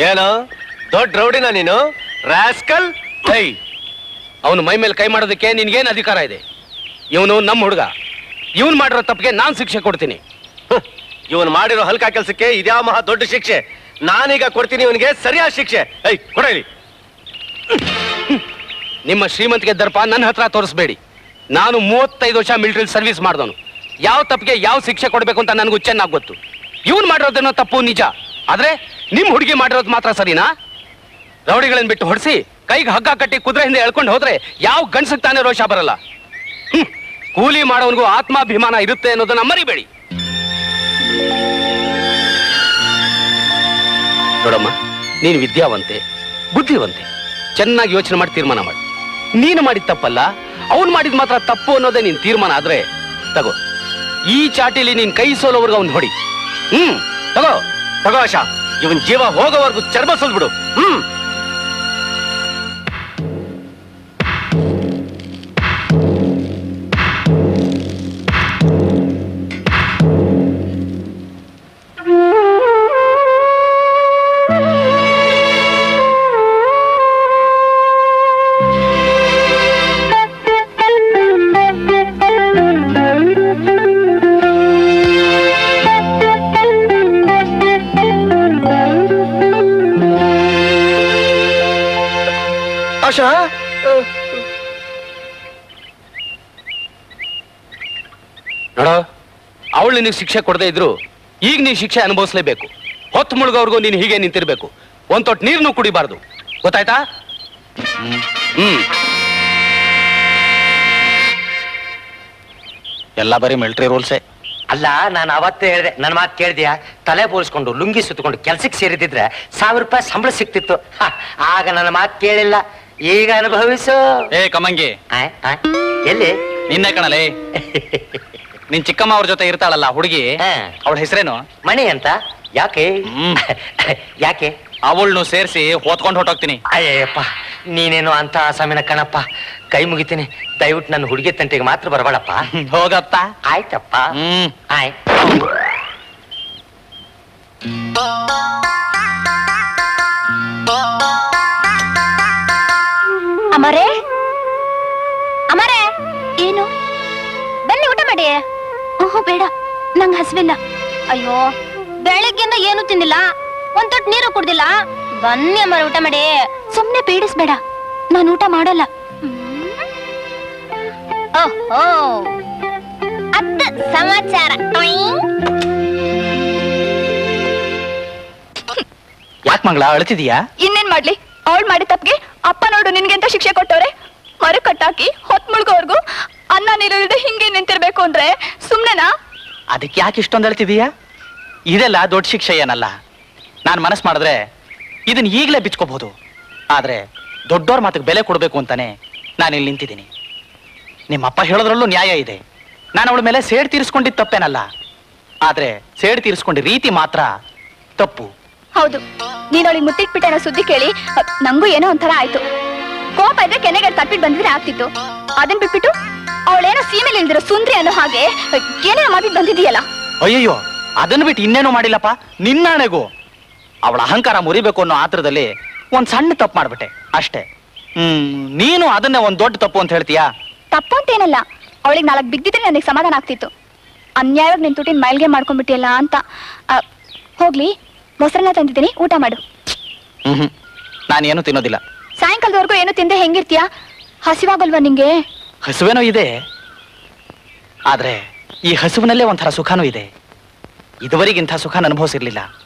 ಏನು ದೊಡ್ಡ ರೌಡಿನ ನೀನು ರಾಸ್ಕಲ್ ಹೈ ಅವನು ಮೈ ಮೇಲೆ ಕೈ ಮಾಡೋದಕ್ಕೆ ನಿನ್ಗೇನು ಅಧಿಕಾರ ಇದೆ ಇವನು ನಮ್ಮ ಹುಡುಗ ಇವನು ಮಾಡಿರೋ ತಪ್ಪಿಗೆ ನಾನು ಶಿಕ್ಷೆ ಕೊಡ್ತೀನಿ ಇವನ್ ಮಾಡಿರೋ ಹಲ್ಕ ಕೆಲಸಕ್ಕೆ ಇದ್ಯಾ ಮಹಾ ದೊಡ್ಡ ಶಿಕ್ಷೆ ನಾನೀಗ ಕೊಡ್ತೀನಿ ಇವನಿಗೆ ಸರಿಯಾದ ಶಿಕ್ಷೆ ಐ ಕೊಡಲಿ ನಿಮ್ಮ ಶ್ರೀಮಂತಿಗೆ ದರ್ಪ ನನ್ನ ಹತ್ರ ತೋರಿಸ್ಬೇಡಿ ನಾನು ಮೂವತ್ತೈದು ವರ್ಷ ಮಿಲಿಟರಿ ಸರ್ವಿಸ್ ಮಾಡಿದವನು ಯಾವ ತಪ್ಪಿಗೆ ಯಾವ ಶಿಕ್ಷೆ ಕೊಡಬೇಕು ಅಂತ ನನಗೂ ಚೆನ್ನಾಗಿ ಗೊತ್ತು ಇವನು ಮಾಡಿರೋದೇನೋ ತಪ್ಪು ನಿಜ ಆದ್ರೆ ನಿಮ್ಮ ಹುಡುಗಿ ಮಾಡಿರೋದು ಮಾತ್ರ ಸರಿನಾ ರೌಡಿಗಳನ್ನ ಬಿಟ್ಟು ಹೊಡಿಸಿ ಕೈಗೆ ಹಗ್ಗ ಕಟ್ಟಿ ಕುದುರೆ ಹಿಂದೆ ಎಳ್ಕೊಂಡು ಹೋದ್ರೆ ಯಾವ ಗಂಡಸಿಗೆ ತಾನೇ ರೋಷ ಬರಲ್ಲ ಹ್ಮ್. ಕೂಲಿ ಮಾಡೋವನಿಗೂ ಆತ್ಮಾಭಿಮಾನ ಇರುತ್ತೆ ಅನ್ನೋದನ್ನ ಮರಿಬೇಡಿ ನೋಡಮ್ಮ ನೀನು ವಿದ್ಯಾವಂತೆ ಬುದ್ಧಿವಂತೆ ಚೆನ್ನಾಗಿ ಯೋಚನೆ ಮಾಡಿ ತೀರ್ಮಾನ ಮಾಡಿ ನೀನು ಮಾಡಿದ ತಪ್ಪಲ್ಲ ಅವನು ಮಾಡಿದ ಮಾತ್ರ ತಪ್ಪು ಅನ್ನೋದೇ ನಿನ್ ತೀರ್ಮಾನ ಆದ್ರೆ ತಗೋ ಈ ಚಾಟಿಲಿ ನೀನ್ ಕೈ ಸೋಲೋವರೆಗೂ ಅವ್ನು ಹೊಡಿ ಹ್ಮ್ ತಗೋ ತಗೋ ಆಶಾ ಇವನ್ ಜೀವ ಹೋಗೋವರೆಗೂ ಚರ್ಮ ಸುಲ್ಬಿಡು ಹ್ಮ್ ಆಶಾ ನೋಡೋ ಅವಳು ನಿನಗೆ ಶಿಕ್ಷೆ ಕೊಡದೇ ಇದ್ರು ಈಗ ನೀನ್ ಶಿಕ್ಷೆ ಅನುಭವಿಸ್ಲೇಬೇಕು ಹೊತ್ತು ಮುಳುಗೋವರೆಗೂ ನೀನು ಹೀಗೆ ನಿಂತಿರ್ಬೇಕು ಒಂದ್ ತೊಟ್ಟು ನೀರ್ನು ಕುಡಿಬಾರ್ದು ಗೊತ್ತಾಯ್ತಾ ಹ್ಮ್ ಎಲ್ಲ ಬರೀ ಮಿಲಿಟರಿ ರೂಲ್ಸೇ ಅಲ್ಲ ನಾನು ಅವತ್ತೇ ಹೇಳಿದೆ ನನ್ನ ಮಾತು ಕೇಳಿದ್ಯಾ ತಲೆ ಬೋಳಿಸ್ಕೊಂಡು ಲುಂಗಿ ಸುತ್ತಕೊಂಡು ಕೆಲ್ಸಕ್ಕೆ ಸೇರಿದ್ರೆ ಸಾವಿರ ರೂಪಾಯಿ ಸಂಬಳ ಸಿಕ್ತಿತ್ತು ಹ, ಆಗ ನನ್ನ ಮಾತು ಕೇಳಿಲ್ಲ ಈಗ ಅನುಭವಿಸು ಏ ಕಮಂಗಿ ಆಯ್, ಆಯ್. ಎಲ್ಲಿ ನಿನ್ನೆ ಕಣಲೇ ನಿನ್ ಚಿಕ್ಕಮ್ಮ ಅವ್ರ ಜೊತೆ ಇರ್ತಾಳಲ್ಲ ಹುಡುಗಿ ಹಾ. ಅವಳ ಹೆಸರೇನು ಮಣಿ ಅಂತ ಯಾಕೆ ಹ್ಮ್. ಯಾಕೆ ಅವಳನ್ನು ಸೇರಿಸಿ ಹೊತ್ಕೊಂಡು ಹೊಟ್ಟೋಗ್ತೀನಿ ಅಯ್ಯಪ್ಪ ನೀನೇನು ಅಂತ ಆಸಾಮಿನ ಕಣಪ್ಪ ಕೈ ಮುಗಿತೀನಿ ದಯವಿಟ್ಟು ನನ್ನ ಹುಡುಗಿ ತಂಟೆಗೆ ಮಾತ್ರ ಬರಬೇಡಪ್ಪ ಹೋಗತ್ತ ಆಯ್ತಪ್ಪ ಹ್ಮ್ ಆಯ್ ಅಮರೇ ಅಮರೇ ಏನು ಬನ್ನಿ ಊಟ ಮಾಡಿ ಓಹೋ ಬೇಡ ನಂಗೆ ಹಸಿವಿಲ್ಲ ಅಯ್ಯೋ ಬೆಳಗ್ಗೆಯಿಂದ ಏನು ತಿಂದಿಲ್ಲ ಒಂದ್ ತೊಟ್ಟು ನೀರು ಕುಡ್ದಿಲ್ಲ ಬನ್ನಿ ಅಮರ ಊಟ ಮಾಡಿ ಸುಮ್ನೆ ಪೀಡಿಸ್ಬೇಡ ನಾನು ಊಟ ಮಾಡಲ್ಲ ಓಹೋ ಅದ್ದ ಸಮಾಚಾರ ಯಾಕೆ ಮಂಗಳ ಅಳ್ತಿದೀಯಾ ಇನ್ನೇನ್ ಮಾಡ್ಲಿ ಅವಳು ಮಾಡಿದ ತಪ್ಪಿಗೆ ಅಪ್ಪ ನೋಡು ನಿನ್ಗೆಂತ ಶಿಕ್ಷೆ ಕೊಟ್ಟವ್ರೆ ಮರು ಕಟ್ಟಾಕಿ ಹೊತ್ ಮುಳ್ಗೋವರ್ಗು ಅನ್ನ ನೀರಿಲ್ದೆ ಹಿಂಗೆ ನಿಂತಿರ್ಬೇಕು ಅಂದ್ರೆ ಸುಮ್ನೆನಾ ಅದಕ್ಕೆ ಯಾಕೆ ಇಷ್ಟೊಂದು ಅಳ್ತಿದೀಯಾ ಇದೆಲ್ಲ ದೊಡ್ಡ ಶಿಕ್ಷೆ ಏನಲ್ಲ ನಾನು ಮನಸ್ಸು ಮಾಡಿದ್ರೆ ಇದನ್ನ ಈಗಲೇ ಬಿಚ್ಕೋಬಹುದು ಆದ್ರೆ ದೊಡ್ಡೋರ್ ಮಾತಿಗೆ ಬೆಲೆ ಕೊಡಬೇಕು ಅಂತಾನೆ ನಾನು ಇಲ್ಲಿ ನಿಂತಿದ್ದೀನಿ ನಿಮ್ಮಪ್ಪ ಹೇಳೋದ್ರಲ್ಲೂ ನ್ಯಾಯ ಇದೆ ನಾನು ಅವಳ ಮೇಲೆ ಸೇಡ್ ತೀರಿಸ್ಕೊಂಡಿದ್ದು ತಪ್ಪೇನಲ್ಲ ಆದ್ರೆ ಸೇಡ್ ತೀರಿಸ್ಕೊಂಡ ರೀತಿ ಮಾತ್ರ ತಪ್ಪು ಹೌದು ನೀನ್ ಅವಳಿಗೆ ಮುತ್ತಿಟ್ಬಿಟ್ಟೆ ಅನ್ನೋ ಸುದ್ದಿ ಕೇಳಿ ಅ, ನಂಗೂ ಏನೋ ಒಂಥರ ಆಯ್ತು ಕೋಪ ಇದ್ರೆ ಕೆನೆಗೆ ತಪ್ಪಿಟ್ಟು ಬಂದಿದ್ರೆ ಆಗ್ತಿತ್ತು ಅದನ್ ಬಿಟ್ಬಿಟ್ಟು ಅವಳೇನೋ ಸೀಮೆಲಿ ಇಲ್ದಿರೋ ಸುಂದ್ರಿ ಅನ್ನೋ ಹಾಗೆ ಅ, ಏನೇನೋ ಮಾಡಿದ್ ಬಂದಿದೀಯಲ್ಲ ಅಯ್ಯಯ್ಯೋ ಅದನ್ನ ಬಿಟ್ಟು ಇನ್ನೇನು ಮಾಡಿಲ್ಲಪ್ಪ ನಿನ್ನಾಣೆಗೂ ಅವಳ ಅಹಂಕಾರ ಮುರಿಬೇಕು ಅನ್ನೋ ಆತ್ರದಲ್ಲಿ ಒಂದ್ ಸಣ್ಣ ತಪ್ಪು ಮಾಡ್ಬಿಟ್ಟೆ ಅಷ್ಟೇ ಹ್ಮ್ ನೀನು ಅದನ್ನೇ ಒಂದ್ ದೊಡ್ಡ ತಪ್ಪು ಅಂತ ಹೇಳ್ತೀಯಾ ತಪ್ಪು ಅಂತೇನಲ್ಲ ಅವಳಿಗೆ ನಾಲ್ಕು ಬಿದ್ದಿದ್ರೆ ನನಗೆ ಸಮಾಧಾನ ಆಗ್ತಿತ್ತು ಅನ್ಯಾಯವಾಗಿ ನಿನ್ ತುಟಿನ ಮೈಲ್ಗೆ ಮಾಡ್ಕೊಂಡ್ಬಿಟ್ಟಿಯಲ್ಲ ಅಂತ ಅ, ಹೋಗ್ಲಿ ಮೊಸರನ್ನ ತಂದಿದ್ದೀನಿ ಊಟ ಮಾಡು ಹ್ಮ್ ಹ್ಮ್ ನಾನೇನು ತಿನ್ನೋದಿಲ್ಲ ಸಾಯಂಕಾಲದವರೆಗೂ ಏನು ತಿಂದೆ ಹೆಂಗಿರ್ತೀಯ ಹಸಿವಾಗಲ್ವಾ ನಿಂಗೆ ಹಸುವೇನೋ ಇದೆ ಆದ್ರೆ ಈ ಹಸುವಿನಲ್ಲೇ ಒಂಥರ ಸುಖನೂ ಇದೆ ಇದುವರೆಗೆ ಇಂಥ ಸುಖ ಅನುಭವಿಸಿರ್ಲಿಲ್ಲ